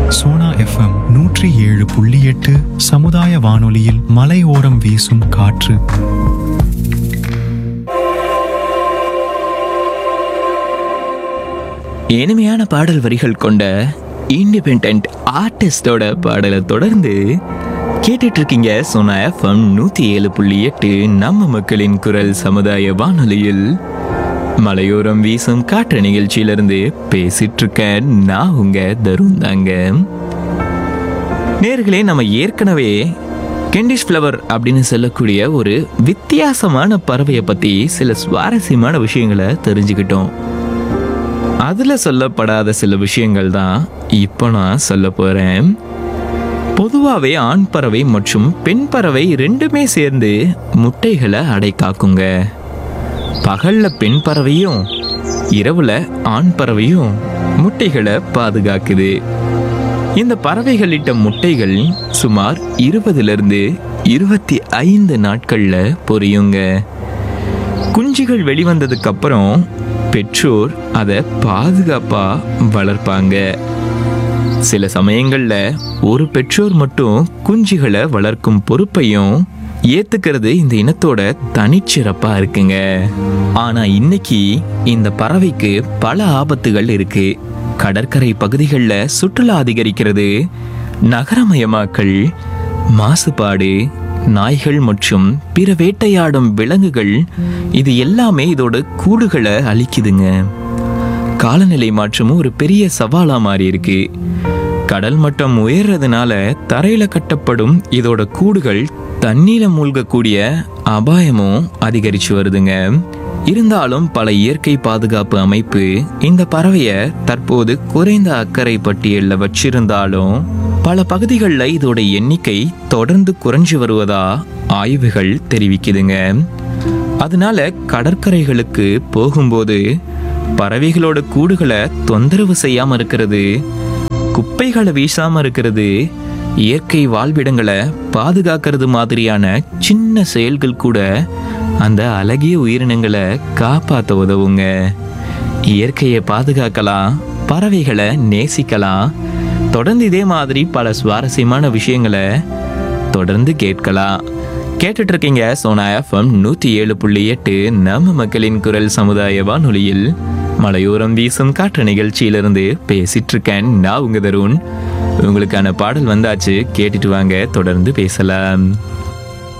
Sona FM நூற்றி ஏழு புள்ளி எட்டு சமுதாய வானொலியில் மலையோரம் வீசும் காற்று இனிமையான பாடல் வரிகள் கொண்ட இண்டிபெண்ட் ஆர்டிஸ்டோட பாடலை தொடர்ந்து கேட்டுட்டு இருக்கீங்க சோனா எஃப்எம் நூத்தி ஏழு புள்ளி எட்டு நம்ம மக்களின் குரல் சமுதாய வானொலியில் மலையோரம் வீசும் காற்று நிகழ்ச்சியிலிருந்து பேசிட்டு இருக்கேன் நான் உங்க தருண் தாங்க நேர்களே நம்ம ஏற்கனவே கெண்டிஷ் ஃப்ளவர் அப்படின்னு சொல்லக்கூடிய ஒரு வித்தியாசமான பறவையை பத்தி சில சுவாரஸ்யமான விஷயங்களை தெரிஞ்சுக்கிட்டோம் அதுல சொல்லப்படாத சில விஷயங்கள் தான் இப்போ நான் சொல்ல போறேன் பொதுவாகவே ஆண் பறவை மற்றும் பெண் பறவை ரெண்டுமே சேர்ந்து முட்டைகளை அடை காக்குங்க பகல்ல பெண் பறவையும் இரவுல ஆண் பறவையும் முட்டைகளை பாதுகாக்குது இந்த பறவைகளிட்ட முட்டைகள் சுமார் இருபதுல இருந்து இருபத்தி ஐந்து நாட்கள்ல பொரியுங்க குஞ்சுகள் வெளிவந்ததுக்கு அப்புறம் பெற்றோர் அதை பாதுகாப்பா வளர்ப்பாங்க சில சமயங்கள்ல ஒரு பெற்றோர் மட்டும் குஞ்சுகளை வளர்க்கும் பொறுப்பையும் ஏத்துக்கிறது இந்த இனத்தோட தனிச்சிறப்பா இருக்குங்க ஆனா இன்னைக்கு இந்த பறவைக்கு பல ஆபத்துகள் இருக்கு கடற்கரை பகுதிகளில் சுற்றுலா அதிகரிக்கிறது நகரமயமாக்கல் மாசுபாடு நாய்கள் மற்றும் பிற வேட்டையாடும் விலங்குகள் இது எல்லாமே இதோட கூடுகளை அழிக்குதுங்க காலநிலை மாற்றமும் ஒரு பெரிய சவாலா மாறி இருக்கு கடல் மட்டம் உயர்றதுனால தரையில கட்டப்படும் இதோட கூடுகள் தண்ணீர மூழ்கக்கூடிய அபாயமும் அதிகரிச்சு வருதுங்க இருந்தாலும் பல இயற்கை பாதுகாப்பு அமைப்பு இந்த பறவைய தற்போது குறைந்த அக்கறை பட்டியலில் வச்சிருந்தாலும் பல பகுதிகளில் இதோட எண்ணிக்கை தொடர்ந்து குறைஞ்சு வருவதா ஆய்வுகள் தெரிவிக்குதுங்க அதனால கடற்கரைகளுக்கு போகும்போது பறவைகளோட கூடுகளை தொந்தரவு செய்யாம இருக்கிறது குப்பைகளை வீசாம இருக்கிறது இயற்கை வாழ்விடங்களை பாதுகாக்கிறது மாதிரியான சின்ன செயல்கள் கூட அந்த அழகிய உயிரினங்களை காப்பாற்ற உதவுங்க இயற்கையை பாதுகாக்கலாம் பறவைகளை நேசிக்கலாம் தொடர்ந்து இதே மாதிரி பல சுவாரஸ்யமான விஷயங்களை தொடர்ந்து கேட்கலாம் கேட்டுட்டு இருக்கீங்க சோனா எஃப்எம் நூற்றி ஏழு புள்ளி எட்டு நம்ம மக்களின் குரல் சமுதாய வானொலியில் மலையோரம் வீசும் காற்று நிகழ்ச்சியிலிருந்து பேசிட்டு இருக்கேன் நான் உங்க தருண் உங்களுக்கான பாடல் வந்தாச்சு கேட்டுட்டு வாங்க தொடர்ந்து பேசலாம்